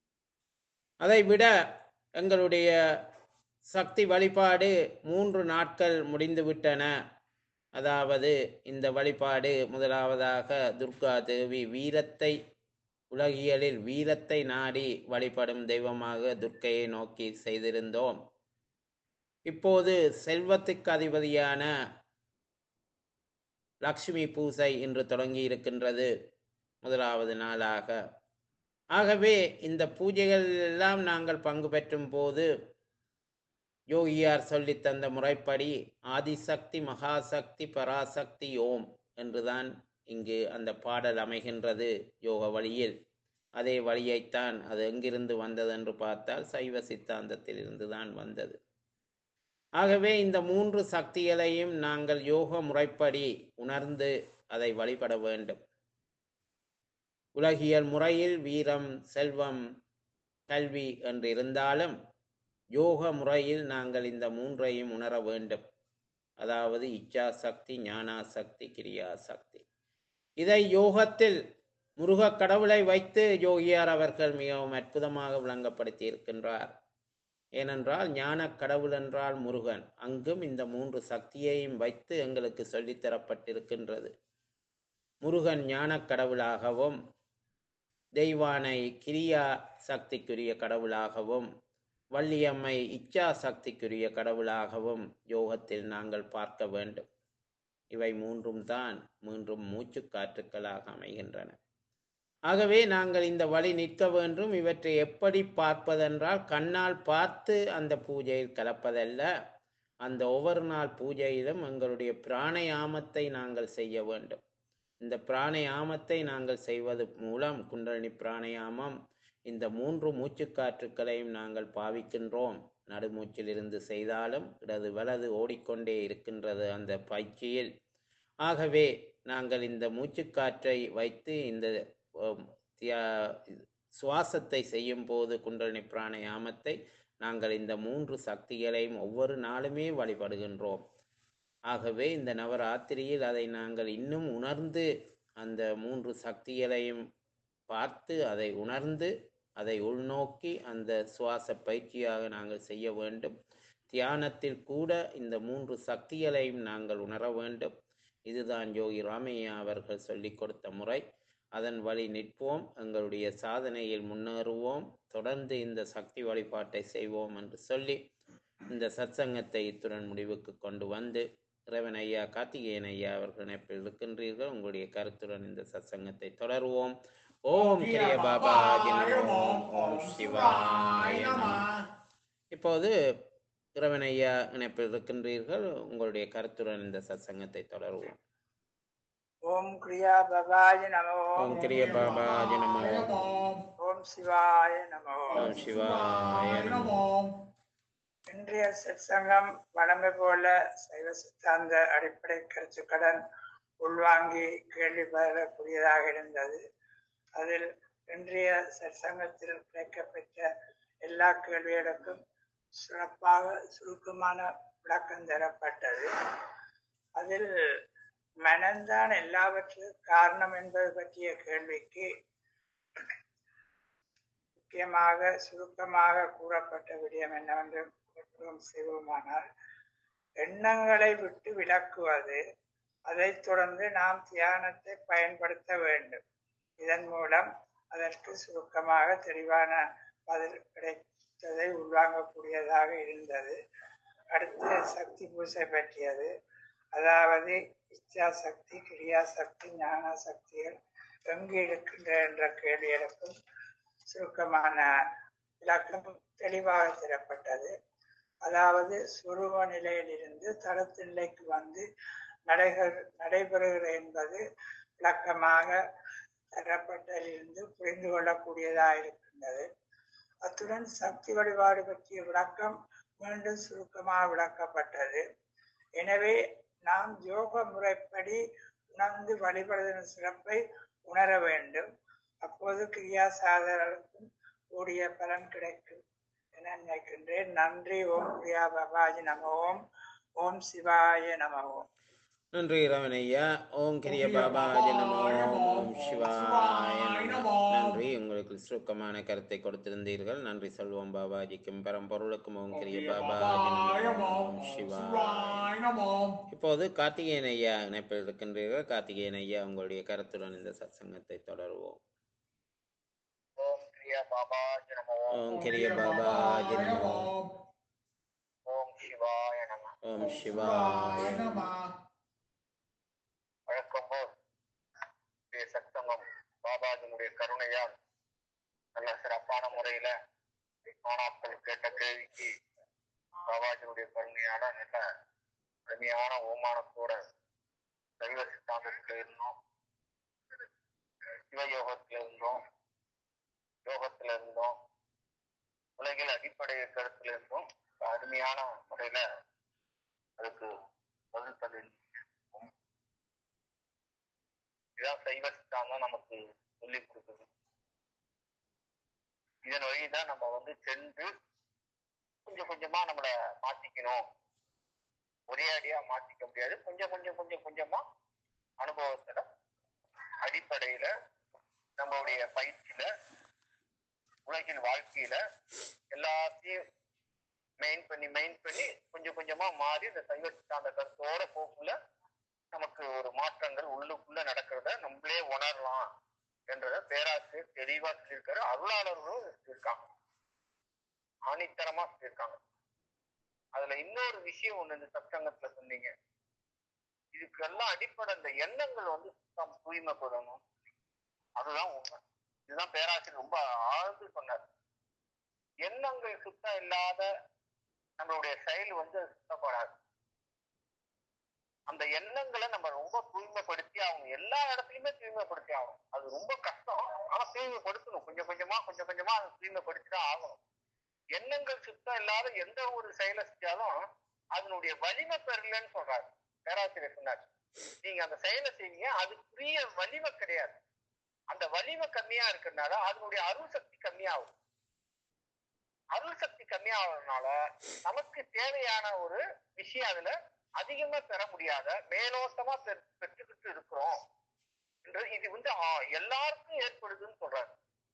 அதை விட எங்களுடைய சக்தி வழிபாடு மூன்று நாட்கள் முடிந்துவிட்டன அதாவது இந்த வழிபாடு முதலாவதாக துர்கா தேவி வீரத்தை உலகியலில் வீரத்தை நாடி வழிபடும் தெய்வமாக துர்க்கையை நோக்கி செய்திருந்தோம் இப்போது செல்வத்துக்கு அதிபதியான லக்ஷ்மி பூசை இன்று தொடங்கி இருக்கின்றது முதலாவது நாளாக ஆகவே இந்த பூஜைகள் எல்லாம் நாங்கள் பங்கு பெற்றும் போது யோகியார் சொல்லித் தந்த முறைப்படி ஆதிசக்தி மகாசக்தி பராசக்தி ஓம் என்றுதான் இங்கு அந்த பாடல் அமைகின்றது யோக வழியில் அதே வழியைத்தான் அது எங்கிருந்து வந்தது என்று பார்த்தால் சைவ சித்தாந்தத்தில் இருந்துதான் வந்தது ஆகவே இந்த மூன்று சக்திகளையும் நாங்கள் யோக முறைப்படி உணர்ந்து அதை வழிபட வேண்டும் உலகியல் முறையில் வீரம் செல்வம் கல்வி என்று இருந்தாலும் யோக முறையில் நாங்கள் இந்த மூன்றையும் உணர வேண்டும் அதாவது இச்சா சக்தி ஞானா சக்தி கிரியா சக்தி இதை யோகத்தில் முருக கடவுளை வைத்து யோகியார் அவர்கள் மிகவும் அற்புதமாக விளங்கப்படுத்தி இருக்கின்றார் ஏனென்றால் ஞான கடவுள் என்றால் முருகன் அங்கும் இந்த மூன்று சக்தியையும் வைத்து எங்களுக்கு சொல்லித்தரப்பட்டிருக்கின்றது முருகன் ஞான கடவுளாகவும் தெய்வானை கிரியா சக்திக்குரிய கடவுளாகவும் வள்ளியம்மை இச்சா சக்திக்குரிய கடவுளாகவும் யோகத்தில் நாங்கள் பார்க்க வேண்டும் இவை மூன்றும் தான் மூன்றும் மூச்சு காற்றுக்களாக அமைகின்றன ஆகவே நாங்கள் இந்த வழி நிற்க வேண்டும் இவற்றை எப்படி பார்ப்பதென்றால் கண்ணால் பார்த்து அந்த பூஜையில் கலப்பதல்ல அந்த ஒவ்வொரு நாள் பூஜையிலும் எங்களுடைய பிராணயாமத்தை நாங்கள் செய்ய வேண்டும் இந்த பிராணயாமத்தை நாங்கள் செய்வது மூலம் குண்டலினி பிராணயாமம் இந்த மூன்று மூச்சுக்காற்றுக்களையும் நாங்கள் பாவிக்கின்றோம் நடுமூச்சிலிருந்து செய்தாலும் இடது வலது ஓடிக்கொண்டே இருக்கின்றது அந்த பயிற்சியில் ஆகவே நாங்கள் இந்த மூச்சுக்காற்றை வைத்து இந்த சுவாசத்தை செய்யும் போது குண்டலினி பிராணயாமத்தை நாங்கள் இந்த மூன்று சக்திகளையும் ஒவ்வொரு நாளுமே வழிபடுகின்றோம் ஆகவே இந்த நவராத்திரியில் அதை நாங்கள் இன்னும் உணர்ந்து அந்த மூன்று சக்திகளையும் பார்த்து அதை உணர்ந்து அதை உள்நோக்கி அந்த சுவாச பயிற்சியாக நாங்கள் செய்ய வேண்டும் தியானத்தில் கூட இந்த மூன்று சக்திகளையும் நாங்கள் உணர வேண்டும் இதுதான் யோகி ராமையா அவர்கள் சொல்லிக் கொடுத்த முறை அதன் வழி நிற்போம் எங்களுடைய சாதனையில் முன்னேறுவோம் தொடர்ந்து இந்த சக்தி வழிபாட்டை செய்வோம் என்று சொல்லி இந்த சத்சங்கத்தை இத்துடன் முடிவுக்கு கொண்டு வந்து இறைவன் ஐயா கார்த்திகேயன் ஐயா அவர்கள் இணைப்பில் இருக்கின்றீர்கள் உங்களுடைய கருத்துடன் இந்த சத்சங்கத்தை தொடருவோம் ஓம் கிரிய பாபாஜி நமோ ஓம் சிவாய நமோ இப்போது இறைவன் ஐயா இணைப்பில் இருக்கின்றீர்கள் உங்களுடைய கருத்துடன் இந்த சத்சங்கத்தை தொடருவோம் ஓம் கிரியா பவாய நமோ ஓம் கிரிய பாபாஜி நமோ ஓம் சிவாய நமோ ஓம் சிவாய நமோ இன்றைய சத்சங்கம் வழமை போல சைவ சித்தாந்த அடிப்படை கருத்துக்களுடன் உள்வாங்கி கேள்வி பெறக்கூடியதாக இருந்தது அதில் இன்றைய சத்சங்கத்தில் கிடைக்கப்பெற்ற எல்லா கேள்விகளுக்கும் சிறப்பாக சுருக்கமான விளக்கம் தரப்பட்டது அதில் மனம்தான் எல்லாவற்றுக்கும் காரணம் என்பது பற்றிய கேள்விக்கு முக்கியமாக சுருக்கமாக கூறப்பட்ட விடயம் என்னவென்று குற்றம் செய்வோமானால் எண்ணங்களை விட்டு விலக்குவது அதைத் தொடர்ந்து நாம் தியானத்தை பயன்படுத்த வேண்டும் இதன் மூலம் அதற்கு சுருக்கமாக தெளிவான பதில் கிடைத்ததை உள்வாங்கக்கூடியதாக இருந்தது அடுத்து சக்தி பூசை பற்றியது அதாவது இச்சா சக்தி கிரியா சக்தி ஞான சக்திகள் எங்கு இருக்கின்ற என்ற கேள்விகளுக்கும் சுருக்கமான விளக்கம் தெளிவாக தரப்பட்டது அதாவது சுருவ நிலையிலிருந்து தளத்து நிலைக்கு வந்து நடைகள் நடைபெறுகிற என்பது விளக்கமாக தரப்பட்டதிலிருந்து புரிந்து கொள்ளக்கூடியதாக இருக்கின்றது அத்துடன் சக்தி வழிபாடு பற்றிய விளக்கம் மீண்டும் சுருக்கமாக விளக்கப்பட்டது எனவே நாம் யோக முறைப்படி உணர்ந்து வழிபடுவதன் சிறப்பை உணர வேண்டும் அப்போது கிரியா சாதனங்களுக்கும் கூடிய பலன் கிடைக்கும் என நினைக்கின்றேன் நன்றி ஓம் கிரியா பபாஜி நம ஓம் ஓம் சிவாய நம ஓம் நன்றி இறைவன் ஐயா ஓம் கிரிய பாபாஜி நமோ ஓம் சிவாய நமோ நன்றி உங்களுக்கு சுருக்கமான கருத்தை கொடுத்திருந்தீர்கள் நன்றி சொல்வோம் பாபாஜிக்கும் பரம்பொருளுக்கும் ஓம் கிரிய பாபாஜி நமோ ஓம் சிவாய இப்போது கார்த்திகேயன் ஐயா இணைப்பில் இருக்கின்றீர்கள் கார்த்திகேயன் ஐயா உங்களுடைய கருத்துடன் இந்த சத்சங்கத்தை தொடருவோம் ஓம் கிரியா பாபாஜி நமோ ஓம் கிரிய பாபாஜி நமோ ஓம் சிவாய நம ஓம் சிவாய நமோ வழக்கம் போல் இன்றைய சத்தமம் பாபாஜினுடைய கருணையால் நல்ல சிறப்பான முறையில மாணாக்கள் கேட்ட கேள்விக்கு பாபாஜினுடைய கருணையால நல்ல அருமையான ஓமானத்தோட சைவ சித்தாந்தத்துல இருந்தோம் சிவயோகத்துல இருந்தோம் யோகத்துல இருந்தோம் உலகில் அடிப்படை கருத்துல இருந்தோம் அருமையான முறையில அதுக்கு பதில் தந்து இதான் சைவ சித்தாந்தம் நமக்கு சொல்லிக் கொடுக்குது இதன் வழிதான் நம்ம வந்து சென்று கொஞ்சம் கொஞ்சமா நம்மளை மாத்திக்கணும் ஒரே அடியா மாத்திக்க முடியாது கொஞ்சம் கொஞ்சம் கொஞ்சம் கொஞ்சமா அனுபவத்துல அடிப்படையில நம்மளுடைய பயிற்சியில உலகின் வாழ்க்கையில எல்லாத்தையும் மெயின் பண்ணி மெயின் பண்ணி கொஞ்சம் கொஞ்சமா மாறி இந்த சைவ சித்தாந்த கருத்தோட போக்குள்ள நமக்கு ஒரு மாற்றங்கள் உள்ளுக்குள்ள நடக்கிறத நம்மளே உணரலாம் என்றத பேராசிரியர் தெளிவா சொல்லியிருக்காரு அருளாளர்களும் இருக்காங்க ஆணித்தரமா சொல்லியிருக்காங்க அதுல இன்னொரு விஷயம் ஒண்ணு இந்த சத்சங்கத்துல சொன்னீங்க இதுக்கெல்லாம் அடிப்படை இந்த எண்ணங்கள் வந்து சுத்தம் தூய்மைப்படணும் அதுதான் உண்மை இதுதான் பேராசிரியர் ரொம்ப ஆழ்ந்து சொன்னார் எண்ணங்கள் சுத்தம் இல்லாத நம்மளுடைய செயல் வந்து சுத்தப்படாது அந்த எண்ணங்களை நம்ம ரொம்ப தூய்மைப்படுத்தி அவங்க எல்லா இடத்துலயுமே தூய்மைப்படுத்தி ஆகணும் அது ரொம்ப கஷ்டம் ஆனா தூய்மைப்படுத்தணும் கொஞ்சம் கொஞ்சமா கொஞ்சம் கொஞ்சமா அதை தூய்மைப்படுத்தி தான் ஆகணும் எண்ணங்கள் சுத்தம் இல்லாத எந்த ஒரு செயலை செஞ்சாலும் அதனுடைய வலிமை பெறலன்னு சொல்றாரு பேராசிரியர் சொன்னார் நீங்க அந்த செயலை செய்வீங்க அதுக்குரிய வலிமை கிடையாது அந்த வலிமை கம்மியா இருக்கிறதுனால அதனுடைய அருள் சக்தி கம்மியாகும் அருள் சக்தி கம்மியாகிறதுனால நமக்கு தேவையான ஒரு விஷயம் அதுல அதிகமா பெற முடியாத மேலோட்டமா பெற்- பெற்றுக்கிட்டு இருக்கிறோம் என்று இது வந்து ஆ, எல்லாருக்கும் ஏற்படுதுன்னு சொல்றாரு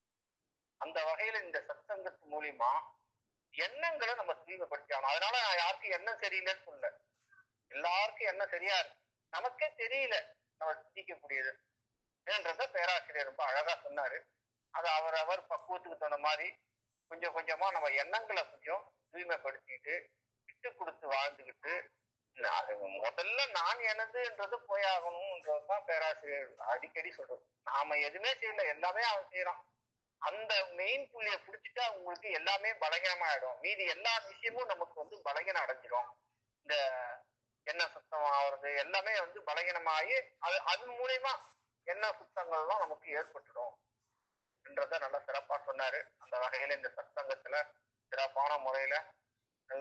அந்த வகையில இந்த சத்சங்கத்து மூலியமா எண்ணங்களை நம்ம தூய்மைப்படுத்தியாகணும் அதனால நான் யாருக்கும் எண்ணம் சரியில்லைன்னு சொல்லல எல்லாருக்கும் எண்ணம் சரியா இருக்கு நமக்கே தெரியல நம்ம சிந்திக்கக்கூடியது ஏன்றத பேராசிரியர் ரொம்ப அழகா சொன்னாரு அது அவர் அவர் பக்குவத்துக்கு தகுந்த மாதிரி கொஞ்சம் கொஞ்சமா நம்ம எண்ணங்களை கொஞ்சம் தூய்மைப்படுத்திட்டு விட்டு கொடுத்து வாழ்ந்துக்கிட்டு நா- அது முதல்ல நான் எனதுன்றது போயாகணும்ன்றதுதான் பேராசிரியர் அடிக்கடி சொல்றது நாம எதுவுமே செய்யல எல்லாமே அவன் செய்யறான் அந்த மெயின் புள்ளிய புடிச்சிட்டா உங்களுக்கு எல்லாமே பலகீனமாயிடும் மீதி எல்லா விஷயமும் நமக்கு வந்து பலகீனம் அடைஞ்சிடும் இந்த எண்ணெய் சுத்தம் ஆகுறது எல்லாமே வந்து பலகீனமாகி அது அது மூலியமா எண்ணெய் சுத்தங்கள்லாம் நமக்கு ஏற்பட்டுடும் என்றத நல்லா சிறப்பா சொன்னாரு அந்த வகையில இந்த சத்சங்கத்துல சிறப்பான முறையில நல்ல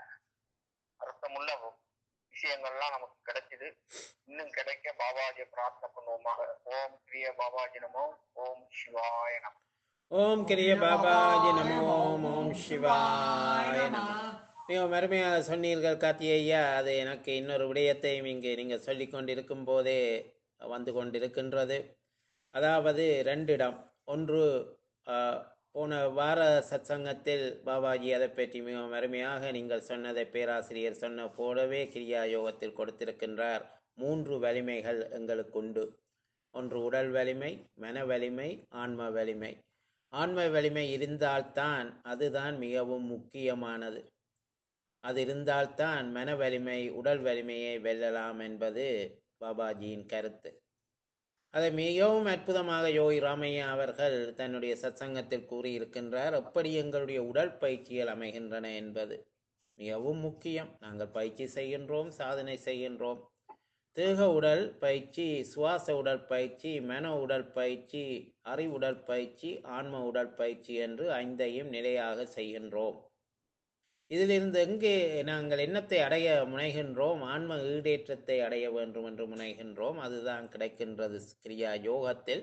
அர்த்தமுள்ள விஷயங்கள்லாம் நமக்கு கிடைச்சது இன்னும் கிடைக்க பாபாஜியை பிரார்த்தனை பண்ணுவோமாக ஓம் கிரிய பாபாஜி நமோ ஓம் சிவாய நம ஓம் கிரிய பாபாஜி நமோ ஓம் ஓம் சிவாய நமோ மிகவும் அருமையாக சொன்னீர்கள் கார்த்தி ஐயா அது எனக்கு இன்னொரு விடயத்தையும் இங்கு நீங்கள் சொல்லிக் கொண்டிருக்கும் போதே வந்து கொண்டிருக்கின்றது அதாவது ரெண்டு இடம் ஒன்று ஆஹ், போன வார சத்சங்கத்தில் பாபாஜி அதை பற்றி மிகவும் அருமையாக நீங்கள் சொன்னதை பேராசிரியர் சொன்ன போலவே கிரியா யோகத்தில் கொடுத்திருக்கின்றார் மூன்று வலிமைகள் எங்களுக்கு உண்டு ஒன்று உடல் வலிமை மன வலிமை ஆன்ம வலிமை ஆன்ம வலிமை இருந்தால்தான் அதுதான் மிகவும் முக்கியமானது அது இருந்தால்தான் மன வலிமை உடல் வலிமையை வெல்லலாம் என்பது பாபாஜியின் கருத்து அதை மிகவும் அற்புதமாக யோகி ராமையா அவர்கள் தன்னுடைய சத்சங்கத்தில் கூறியிருக்கின்றார் எப்படி எங்களுடைய உடற்பயிற்சிகள் அமைகின்றன என்பது மிகவும் முக்கியம் நாங்கள் பயிற்சி செய்கின்றோம் சாதனை செய்கின்றோம் தேக உடல் பயிற்சி சுவாச உடற்பயிற்சி மன உடற்பயிற்சி அறிவு உடற்பயிற்சி ஆன்ம உடற்பயிற்சி என்று ஐந்தையும் நிலையாக செய்கின்றோம் இதிலிருந்து எங்கே நாங்கள் எண்ணத்தை அடைய முனைகின்றோம் ஆன்ம ஈடேற்றத்தை அடைய வேண்டும் என்று முனைகின்றோம் அதுதான் கிடைக்கின்றது கிரியா யோகத்தில்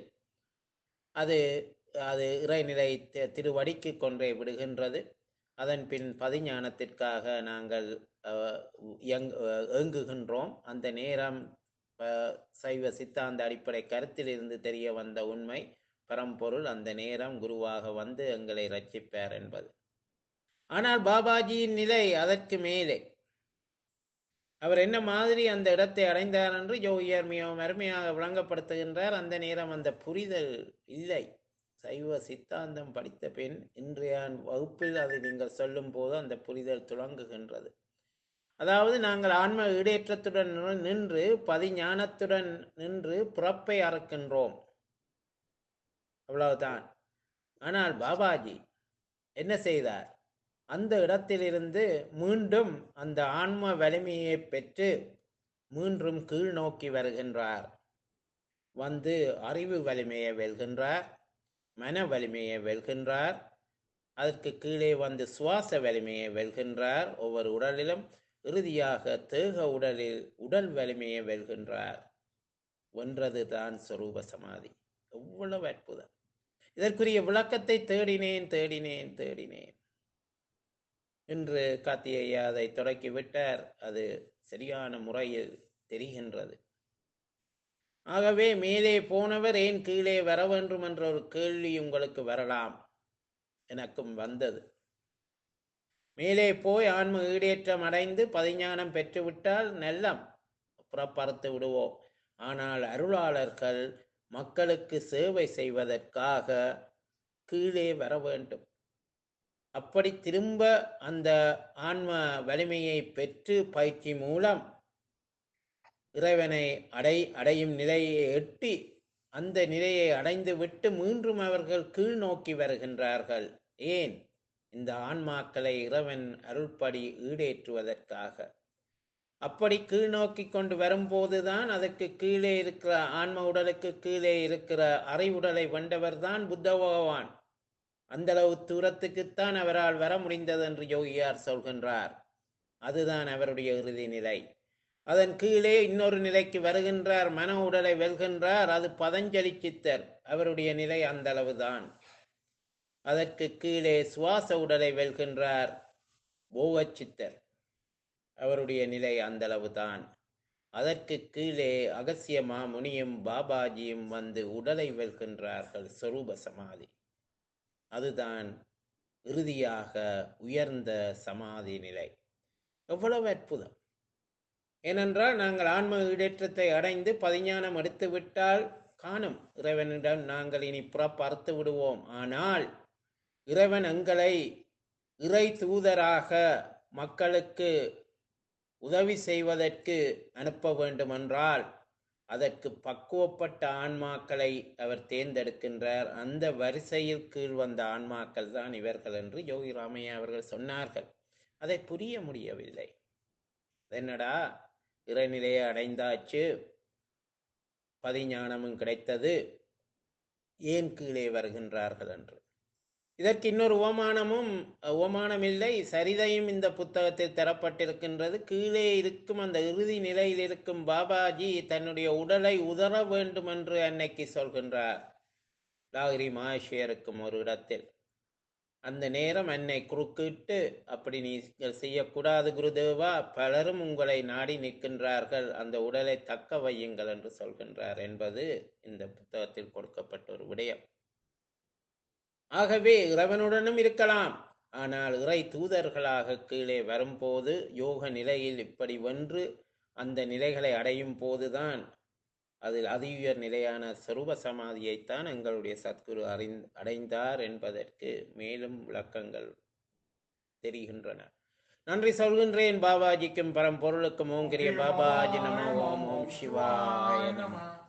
அது அது இறைநிலை தி- திருவடிக்கு கொன்றே விடுகின்றது அதன் பின் பதிஞானத்திற்காக நாங்கள் அஹ், இயங் அஹ், ஏங்குகின்றோம் அந்த நேரம் அஹ், சைவ சித்தாந்த அடிப்படை கருத்திலிருந்து தெரிய வந்த உண்மை பரம்பொருள் அந்த நேரம் குருவாக வந்து எங்களை ரட்சிப்பார் என்பது ஆனால் பாபாஜியின் நிலை அதற்கு மேலே அவர் என்ன மாதிரி அந்த இடத்தை அடைந்தார் என்று யோகியார் மிகவும் அருமையாக விளங்கப்படுத்துகின்றார் அந்த நேரம் அந்த புரிதல் இல்லை சைவ சித்தாந்தம் படித்த பின் இன்றைய வகுப்பில் அதை நீங்கள் சொல்லும் போது அந்த புரிதல் துளங்குகின்றது அதாவது நாங்கள் ஆன்ம ஈடேற்றத்துடன் நின்று- நின்று பதிஞானத்துடன் நின்று பிறப்பை அறுக்கின்றோம் அவ்வளவுதான் ஆனால் பாபாஜி என்ன செய்தார் அந்த இடத்திலிருந்து மீண்டும் அந்த ஆன்ம வலிமையை பெற்று மீண்டும் கீழ் நோக்கி வருகின்றார் வந்து அறிவு வலிமையை வெல்கின்றார் மன வலிமையை வெல்கின்றார் அதற்கு கீழே வந்து சுவாச வலிமையை வெல்கின்றார் ஒவ்வொரு உடலிலும் இறுதியாக தேக உடலில் உடல் வலிமையை வெல்கின்றார் வென்றது தான் சொரூப சமாதி எவ்வளவு அற்புதம் இதற்குரிய விளக்கத்தை தேடினேன் தேடினேன் தேடினேன் இன்று கார்த்திகையா அதை தொடக்கி விட்டார் அது சரியான முறையில் தெரிகின்றது ஆகவே மேலே போனவர் ஏன் கீழே வர வேண்டும் என்ற ஒரு கேள்வி உங்களுக்கு வரலாம் எனக்கும் வந்தது மேலே போய் ஆன்ம ஈடேற்றம் அடைந்து பதிஞானம் பெற்றுவிட்டால் நல்லம் புறப்பறுத்து விடுவோம் ஆனால் அருளாளர்கள் மக்களுக்கு சேவை செய்வதற்காக கீழே வர வேண்டும் அப்படி திரும்ப அந்த ஆன்ம வலிமையை பெற்று பயிற்சி மூலம் இறைவனை அடை அடையும் நிலையை எட்டி அந்த நிலையை அடைந்து விட்டு மீண்டும் அவர்கள் கீழ் நோக்கி வருகின்றார்கள் ஏன் இந்த ஆன்மாக்களை இறைவன் அருள்படி ஈடேற்றுவதற்காக அப்படி கீழ் நோக்கி கொண்டு வரும்போதுதான் அதற்கு கீழே இருக்கிற ஆன்ம உடலுக்கு கீழே இருக்கிற அறிவுடலை வென்றவர் தான் புத்த பகவான் அந்த அளவு தூரத்துக்குத்தான் அவரால் வர முடிந்தது என்று யோகியார் சொல்கின்றார் அதுதான் அவருடைய இறுதி நிலை அதன் கீழே இன்னொரு நிலைக்கு வருகின்றார் மன உடலை வெல்கின்றார் அது பதஞ்சலி சித்தர் அவருடைய நிலை அந்த அளவுதான் அதற்கு கீழே சுவாச உடலை வெல்கின்றார் போகச்சித்தர் அவருடைய நிலை அந்த அளவுதான் அதற்கு கீழே அகசிய மாமுனியும் பாபாஜியும் வந்து உடலை வெல்கின்றார்கள் சொரூப சமாதி அதுதான் இறுதியாக உயர்ந்த சமாதி நிலை எவ்வளவு அற்புதம் ஏனென்றால் நாங்கள் ஆன்ம ஈடேற்றத்தை அடைந்து பதிஞானம் எடுத்து விட்டால் காணும் இறைவனிடம் நாங்கள் இனி புறப்பறுத்து விடுவோம் ஆனால் இறைவன் எங்களை இறை தூதராக மக்களுக்கு உதவி செய்வதற்கு அனுப்ப வேண்டுமென்றால் அதற்கு பக்குவப்பட்ட ஆன்மாக்களை அவர் தேர்ந்தெடுக்கின்றார் அந்த வரிசையில் கீழ் வந்த ஆன்மாக்கள் தான் இவர்கள் என்று யோகி ராமையா அவர்கள் சொன்னார்கள் அதை புரிய முடியவில்லை என்னடா இறைநிலையை அடைந்தாச்சு பதிஞானமும் கிடைத்தது ஏன் கீழே வருகின்றார்கள் என்று இதற்கு இன்னொரு ஓமானமும் ஓமானம் இல்லை சரிதையும் இந்த புத்தகத்தில் தரப்பட்டிருக்கின்றது கீழே இருக்கும் அந்த இறுதி நிலையில் இருக்கும் பாபாஜி தன்னுடைய உடலை உதற வேண்டும் என்று அன்னைக்கு சொல்கின்றார் லாகிரி மகர்ஷி இருக்கும் ஒரு இடத்தில் அந்த நேரம் அன்னை குறுக்கிட்டு அப்படி நீங்கள் செய்யக்கூடாது குருதேவா பலரும் உங்களை நாடி நிற்கின்றார்கள் அந்த உடலை தக்க வையுங்கள் என்று சொல்கின்றார் என்பது இந்த புத்தகத்தில் கொடுக்கப்பட்ட ஒரு விடயம் ஆகவே இறைவனுடனும் இருக்கலாம் ஆனால் இறை தூதர்களாக கீழே வரும்போது யோக நிலையில் இப்படி வென்று அந்த நிலைகளை அடையும் போதுதான் அதில் அதியுயர் நிலையான சொரூப சமாதியைத்தான் எங்களுடைய சத்குரு அறிந் அடைந்தார் என்பதற்கு மேலும் விளக்கங்கள் தெரிகின்றன நன்றி சொல்கின்றேன் பாபாஜிக்கும் பரம்பொருளுக்கும் ஓம் கிரிய பாபாஜி நம ஓம் ஓம் சிவாய நம